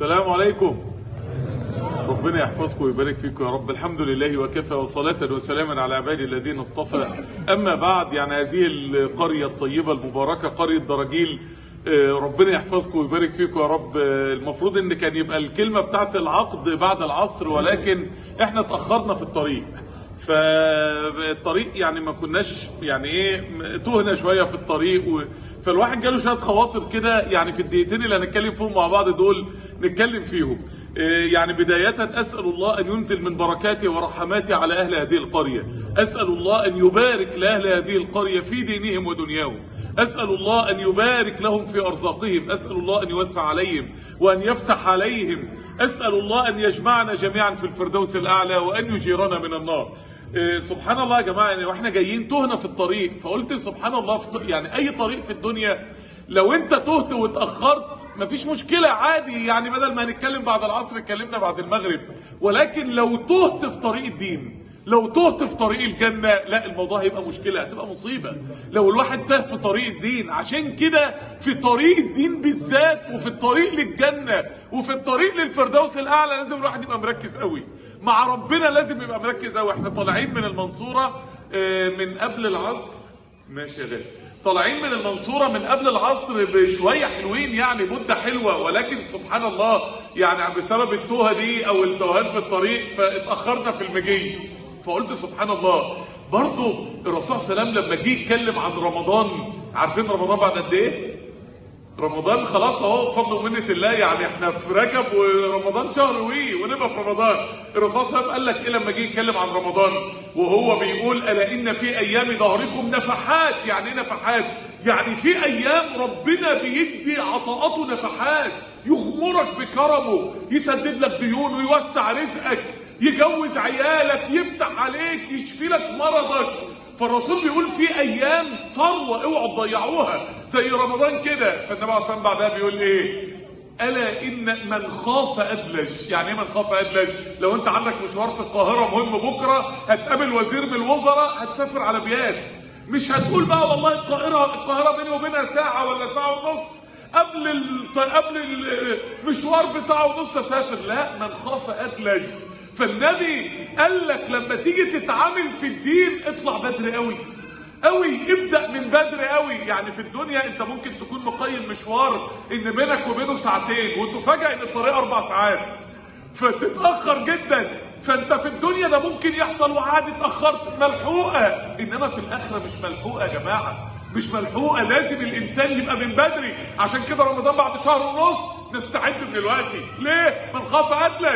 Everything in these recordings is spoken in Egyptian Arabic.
السلام عليكم ربنا يحفظكم ويبارك فيكم يا رب الحمد لله وكفى وصلاة وسلاما على عبادي الذين اصطفى أما بعد يعني هذه القرية الطيبة المباركة قرية دراجيل ربنا يحفظكم ويبارك فيكم يا رب المفروض ان كان يبقى الكلمة بتاعت العقد بعد العصر ولكن احنا اتأخرنا في الطريق فالطريق يعني ما كناش يعني ايه تهنا شوية في الطريق و... فالواحد جاله شوية خواطر كده يعني في الدقيقتين اللي هنتكلم فيهم مع بعض دول نتكلم فيهم يعني بداية أسأل الله أن ينزل من بركاته ورحماته على أهل هذه القرية أسأل الله أن يبارك لأهل هذه القرية في دينهم ودنياهم أسأل الله أن يبارك لهم في أرزاقهم أسأل الله أن يوسع عليهم وأن يفتح عليهم أسأل الله أن يجمعنا جميعا في الفردوس الأعلى وأن يجيرنا من النار سبحان الله يا جماعة يعني واحنا جايين تهنا في الطريق فقلت سبحان الله في يعني أي طريق في الدنيا لو انت تهت واتأخرت مفيش مشكلة عادي يعني بدل ما هنتكلم بعد العصر اتكلمنا بعد المغرب ولكن لو تهت في طريق الدين لو تهت في طريق الجنة لا الموضوع هيبقى مشكلة هتبقى مصيبة لو الواحد تاه في طريق الدين عشان كده في طريق الدين بالذات وفي الطريق للجنة وفي الطريق للفردوس الأعلى لازم الواحد يبقى مركز قوي مع ربنا لازم يبقى مركز قوي احنا طالعين من المنصورة من قبل العصر ماشي يا غالي طالعين من المنصورة من قبل العصر بشوية حلوين يعني مدة حلوة ولكن سبحان الله يعني بسبب التوهة دي او التوهان في الطريق فاتأخرنا في المجي فقلت سبحان الله برضو الرسول صلى الله عليه وسلم لما جه يتكلم عن رمضان عارفين رمضان بعد قد ايه رمضان خلاص اهو فضل ومنة الله يعني احنا في رجب ورمضان شهر وي ونبقى في رمضان الرسول صلى الله عليه وسلم قال لك ايه لما جه يتكلم عن رمضان وهو بيقول الا ان في ايام ظهركم نفحات يعني ايه نفحات يعني في ايام ربنا بيدي عطاءاته نفحات يغمرك بكرمه يسدد لك ديون ويوسع رزقك يجوز عيالك يفتح عليك يشفي لك مرضك فالرسول بيقول في ايام ثروه اوعوا تضيعوها زي رمضان كده فالنبي عليه الصلاه بعدها بيقول ايه الا ان من خاف ادلج يعني ايه من خاف ادلج لو انت عندك مشوار في القاهره مهم بكره هتقابل وزير من الوزراء هتسافر على بيات مش هتقول بقى والله القاهره القاهره بيني وبينها ساعه ولا ساعه ونص قبل ال... قبل المشوار بساعه ونص اسافر لا من خاف ادلج فالنبي قال لك لما تيجي تتعامل في الدين اطلع بدري قوي قوي ابدأ من بدري قوي يعني في الدنيا انت ممكن تكون مقيم مشوار ان بينك وبينه ساعتين وتفاجئ ان الطريق اربع ساعات فتتأخر جدا فانت في الدنيا ده ممكن يحصل وعادي اتأخرت ملحوقة انما في الاخرة مش ملحوقة يا جماعة مش ملحوقة لازم الانسان يبقى من بدري عشان كده رمضان بعد شهر ونص نستعد من دلوقتي ليه من خاف ادلج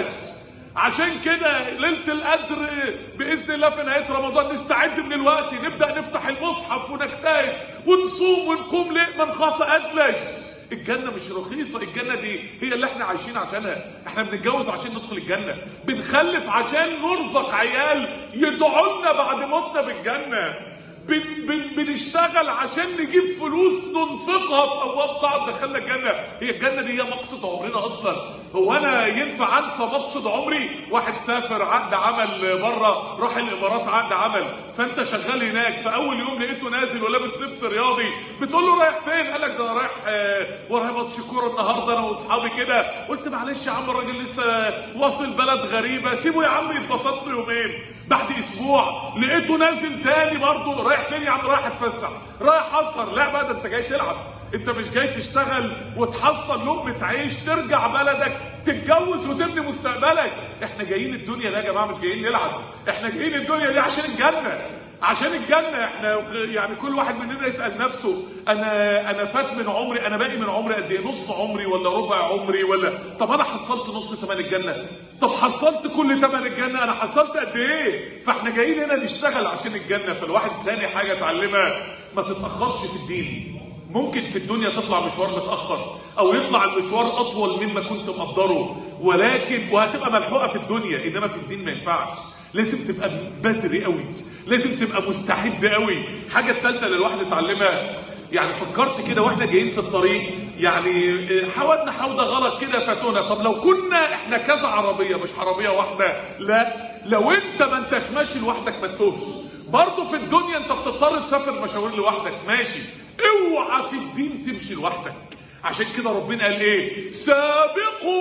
عشان كده ليله القدر باذن الله في نهايه رمضان نستعد من الوقت نبدا نفتح المصحف ونجتهد ونصوم ونقوم ليه من خاف ادلج الجنة مش رخيصة الجنة دي هي اللي احنا عايشين عشانها احنا بنتجوز عشان ندخل الجنة بنخلف عشان نرزق عيال يدعوا لنا بعد موتنا بالجنة بن بن بنشتغل عشان نجيب فلوس ننفقها في ابواب طاعه دخلنا الجنه هي الجنه دي هي مقصد عمرنا اصلا هو انا ينفع انسى مقصد عمري واحد سافر عقد عمل بره راح الامارات عقد عمل فانت شغال هناك فاول يوم لقيته نازل ولابس لبس رياضي بتقول له رايح فين قال لك ده انا رايح آه ورايا ماتش كوره النهارده انا واصحابي كده قلت معلش يا عم الراجل لسه واصل بلد غريبه سيبه يا عم يتبسط له يومين بعد اسبوع لقيته نازل تاني برضه رايح فين يا عم رايح اتفسح رايح اسهر لا بقى ده انت جاي تلعب انت مش جاي تشتغل وتحصل لقمه عيش ترجع بلدك تتجوز وتبني مستقبلك احنا جايين الدنيا ده يا جماعه مش جايين نلعب احنا جايين الدنيا دي عشان الجنه عشان الجنة احنا يعني كل واحد مننا يسأل نفسه انا انا فات من عمري انا باقي من عمري قد ايه نص عمري ولا ربع عمري ولا طب انا حصلت نص ثمن الجنة طب حصلت كل ثمن الجنة انا حصلت قد ايه فاحنا جايين هنا نشتغل عشان الجنة فالواحد ثاني حاجة اتعلمها ما تتأخرش في الدين ممكن في الدنيا تطلع مشوار متأخر او يطلع المشوار اطول مما كنت مقدره ولكن وهتبقى ملحوقة في الدنيا انما في الدين ما ينفعش لازم تبقى بدري قوي لازم تبقى مستعد قوي حاجة الثالثة اللي الواحد اتعلمها يعني فكرت كده واحنا جايين في الطريق يعني حاولنا حوضة غلط كده فاتونا طب لو كنا احنا كذا عربية مش عربية واحدة لا لو انت ما انتش ماشي لوحدك ما تتوهش برضه في الدنيا انت بتضطر تسافر مشاوير لوحدك ماشي اوعى في الدين تمشي لوحدك عشان كده ربنا قال ايه سابقوا الى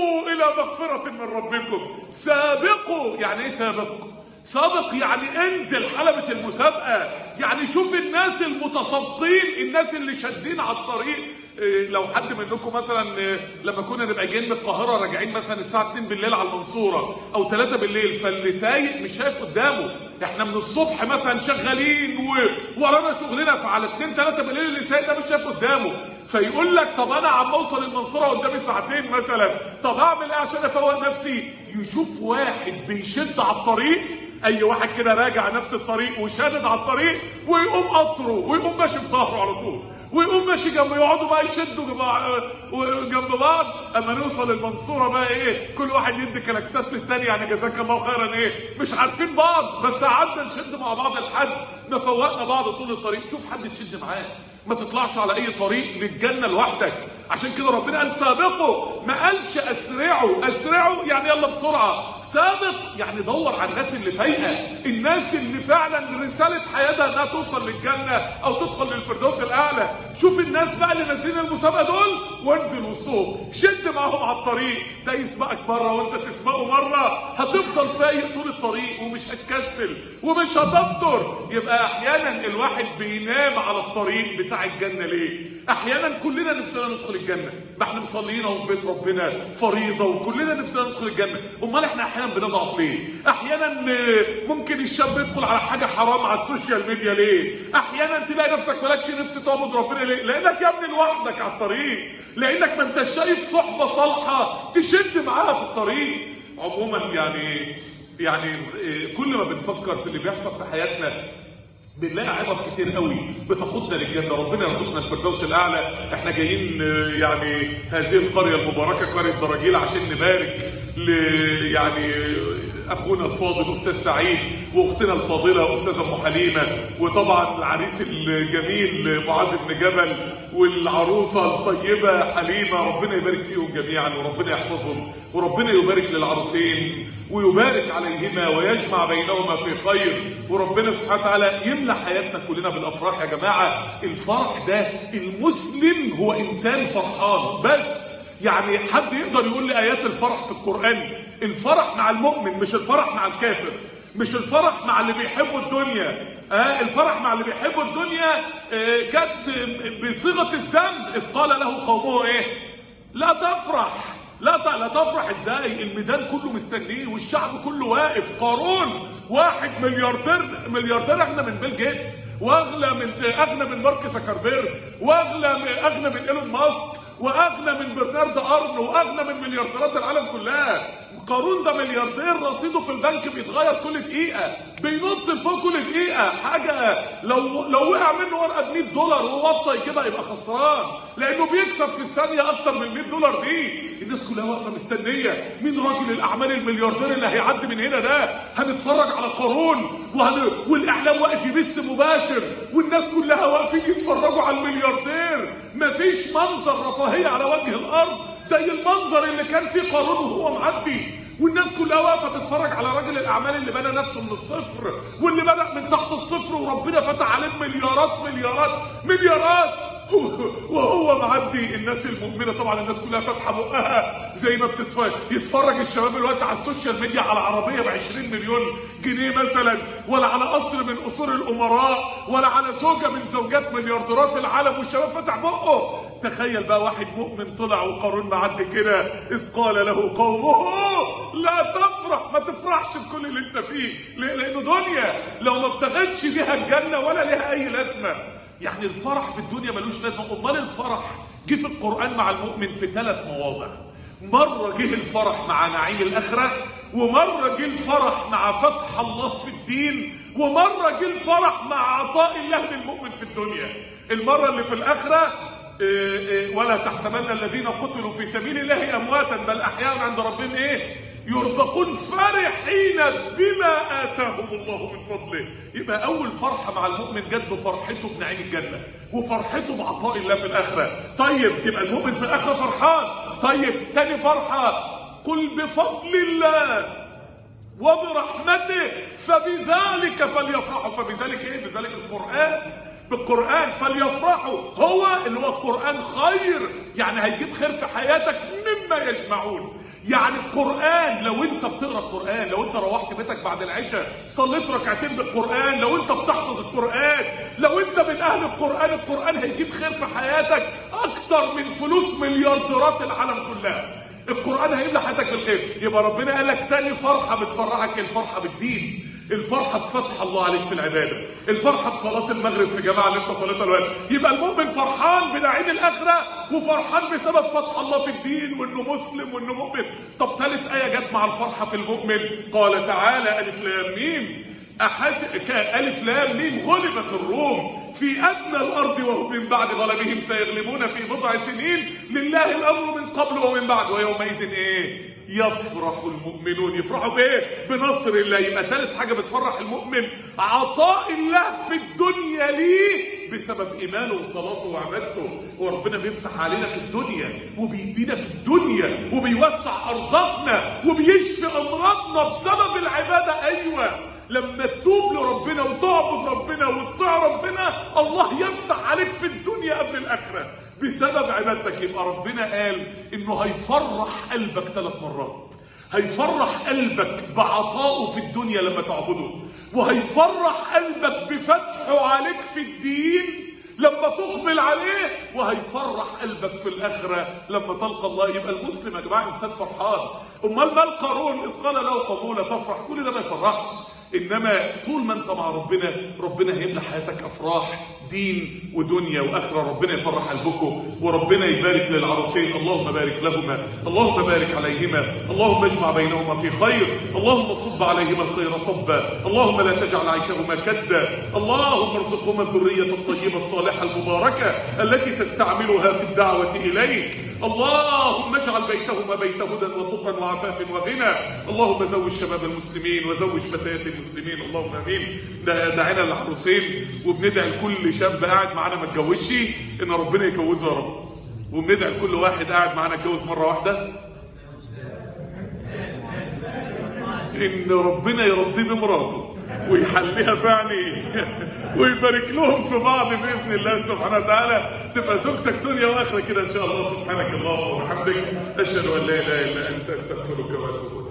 الى مغفرة من ربكم سابقوا يعني ايه سابق سابق يعني انزل حلبة المسابقة يعني شوف الناس المتصدين الناس اللي شادين على الطريق إيه لو حد منكم مثلا إيه لما كنا نبقى جايين من القاهرة راجعين مثلا الساعة 2 بالليل على المنصورة او 3 بالليل فاللي سايق مش شايف قدامه احنا من الصبح مثلا شغالين وورانا شغلنا فعلى 2 3 بالليل اللي سايق ده مش شايف قدامه فيقول لك طب انا عم اوصل المنصورة قدامي ساعتين مثلا طب اعمل ايه عشان افوق نفسي يشوف واحد بيشد على الطريق اي واحد كده راجع نفس الطريق وشادد على الطريق ويقوم قطره ويقوم ماشي في ظهره على طول ويقوم ماشي جنبه يقعدوا بقى يشدوا جنب بعض اما نوصل المنصوره بقى ايه كل واحد يدي كلاكسات للتاني يعني جزاك الله خيرا ايه مش عارفين بعض بس قعدنا نشد مع بعض لحد ما فوقنا بعض طول الطريق شوف حد تشد معاه ما تطلعش على اي طريق للجنة لوحدك عشان كده ربنا قال سابقوا ما قالش اسرعوا اسرعوا يعني يلا بسرعة سابق يعني دور على الناس اللي فايقة الناس اللي فعلا رسالة حياتها انها توصل للجنة او تدخل للفردوس الاعلى شوف الناس بقى اللي نازلين المسابقة دول وانزل وسطهم شد معاهم على الطريق ده يسبقك مرة وانت تسبقه مرة هتفضل فايق طول الطريق ومش هتكسل ومش هتفطر يبقى احيانا الواحد بينام على الطريق بتاع الجنة ليه احيانا كلنا نفسنا ندخل الجنة ما احنا مصليين اهو في بيت ربنا فريضة وكلنا نفسنا ندخل الجنة امال احنا احيانا بنضعف ليه احيانا ممكن الشاب يدخل على حاجة حرام على السوشيال ميديا ليه احيانا تلاقي نفسك مالكش نفس تعبد ربنا ليه لانك يا ابني لوحدك على الطريق لانك ما انت شايف صحبة صالحة تشد معاها في الطريق عموما يعني يعني كل ما بنفكر في اللي بيحصل في حياتنا بنلاقي عبر كتير قوي بتاخدنا للجنه ربنا يرزقنا الفردوس الاعلى احنا جايين يعني هذه القريه المباركه قريه دراجيل عشان نبارك ل يعني اخونا الفاضل استاذ سعيد واختنا الفاضله استاذه ام حليمه وطبعا العريس الجميل معاذ بن جبل والعروسه الطيبه حليمه ربنا يبارك فيهم جميعا وربنا يحفظهم وربنا يبارك للعروسين ويبارك عليهما ويجمع بينهما في خير وربنا سبحانه وتعالى يملى حياتنا كلنا بالافراح يا جماعه الفرح ده المسلم هو انسان فرحان بس يعني حد يقدر يقول لي ايات الفرح في القران الفرح مع المؤمن مش الفرح مع الكافر مش الفرح مع اللي بيحبوا الدنيا آه الفرح مع اللي بيحبوا الدنيا آه كانت بصيغه الذنب اذ قال له قومه ايه لا تفرح لا لا تفرح ازاي الميدان كله مستنيه والشعب كله واقف قارون واحد ملياردير ملياردير احنا من بيل جيتس واغلى من اغنى من مارك زكربيرج واغلى من اغنى من ايلون ماسك واغنى من برنارد ارن واغنى من مليارديرات العالم كلها قارون ده ملياردير رصيده في البنك بيتغير كل دقيقه بينط لفوق كل دقيقه حاجه لو لو وقع منه ورقه ب 100 دولار ووطى يجيبها يبقى خسران لانه بيكسب في الثانيه اكتر من 100 دولار دي الناس كلها واقفه مستنيه مين راجل الاعمال الملياردير اللي هيعدي من هنا ده هنتفرج على قارون وهن... والاعلام واقف يبث مباشر والناس كلها واقفين يتفرجوا على الملياردير مفيش منظر رفاهيه على وجه الارض زي المنظر اللي كان فيه قارون وهو معدي والناس كلها واقفه تتفرج على راجل الاعمال اللي بنى نفسه من الصفر واللي بدا من تحت الصفر وربنا فتح عليه مليارات مليارات مليارات وهو معدي الناس المؤمنه طبعا الناس كلها فاتحه بقها زي ما بتتفرج يتفرج الشباب الوقت على السوشيال ميديا على عربيه ب 20 مليون جنيه مثلا ولا على قصر من قصور الامراء ولا على زوجه من زوجات مليارديرات العالم والشباب فتح بقه تخيل بقى واحد مؤمن طلع وقارون معدي كده اذ قال له قومه لا تفرح ما تفرحش بكل اللي انت فيه ليه؟ لانه دنيا لو ما ابتغتش بيها الجنه ولا ليها اي لازمه يعني الفرح في الدنيا ملوش لازمه امال الفرح جه في القران مع المؤمن في ثلاث مواضع مره جه الفرح مع نعيم الاخره ومره جه الفرح مع فتح الله في الدين ومره جه الفرح مع عطاء الله للمؤمن في الدنيا المره اللي في الاخره إيه إيه ولا تحسبن الذين قتلوا في سبيل الله امواتا بل احياء عند ربهم ايه يرزقون فرحين بما آتاهم الله من فضله يبقى أول فرحة مع المؤمن جت بفرحته بنعيم الجنة وفرحته بعطاء الله في الآخرة طيب يبقى المؤمن في الآخرة فرحان طيب تاني فرحة قل بفضل الله وبرحمته فبذلك فليفرحوا فبذلك ايه بذلك القرآن بالقرآن فليفرحوا هو اللي هو القرآن خير يعني هيجيب خير في حياتك مما يجمعون يعني القرآن لو انت بتقرا القرآن لو انت روحت بيتك بعد العشاء صليت ركعتين بالقرآن لو انت بتحفظ القرآن لو انت من اهل القرآن القرآن هيجيب خير في حياتك اكتر من فلوس مليارديرات العالم كلها القرآن هيملى حياتك بالخير يبقى ربنا قال لك تاني فرحة بتفرحك الفرحة بالدين الفرحة بفتح الله عليك في العبادة الفرحة بصلاة المغرب في جماعة اللي انت صليتها الوقت يبقى المؤمن فرحان بنعيم الآخرة وفرحان بسبب فتح الله في الدين وانه مسلم وانه مؤمن طب ثالث آية جت مع الفرحة في المؤمن قال تعالى ألف لام ميم أحد ألف لام ميم غلبت الروم في أدنى الأرض وهم من بعد غلبهم سيغلبون في بضع سنين لله الأمر من قبل ومن بعد ويومئذ إيه يفرح المؤمنون يفرحوا بايه بنصر الله يبقى ثالث حاجه بتفرح المؤمن عطاء الله في الدنيا ليه بسبب ايمانه وصلاته وعبادته وربنا بيفتح علينا في الدنيا وبيدينا في الدنيا وبيوسع ارزاقنا وبيشفي امراضنا بسبب العباده ايوه لما تتوب لربنا وتعبد ربنا وتطيع ربنا الله يفتح عليك في الدنيا قبل الاخره بسبب عبادتك يبقى ربنا قال انه هيفرح قلبك ثلاث مرات هيفرح قلبك بعطائه في الدنيا لما تعبده وهيفرح قلبك بفتحه عليك في الدين لما تقبل عليه وهيفرح قلبك في الآخرة لما تلقى الله يبقى المسلم يا جماعة إنسان فرحان أمال ما القارون إذ قال له قبول تفرح كل ده ما يفرحش إنما طول ما أنت مع ربنا ربنا هيملى حياتك أفراح دين ودنيا وآخرة ربنا يفرح قلبكم وربنا يبارك للعروسين اللهم بارك لهما اللهم بارك عليهما اللهم اجمع بينهما في خير اللهم صب عليهما الخير صبا اللهم لا تجعل عيشهما كدا اللهم ارزقهما الذرية الطيبة الصالحة المباركة التي تستعملها في الدعوة إليك اللهم اجعل بيتهما بيت هدى وتقى وعفاف وغنى اللهم زوج شباب المسلمين وزوج فتيات المسلمين اللهم امين دعينا للعروسين وبندعي لكل شاب قاعد معانا ما اتجوزش ان ربنا يجوزه يا رب وبندعي لكل واحد قاعد معانا اتجوز مره واحده ان ربنا يرضيه بمراته ويحليها فعلي ويبارك لهم في بعض باذن الله سبحانه وتعالى تبقى زوجتك دنيا واخره كده ان شاء الله سبحانك اللهم وبحمدك اشهد ان لا اله الا انت استغفرك واتوب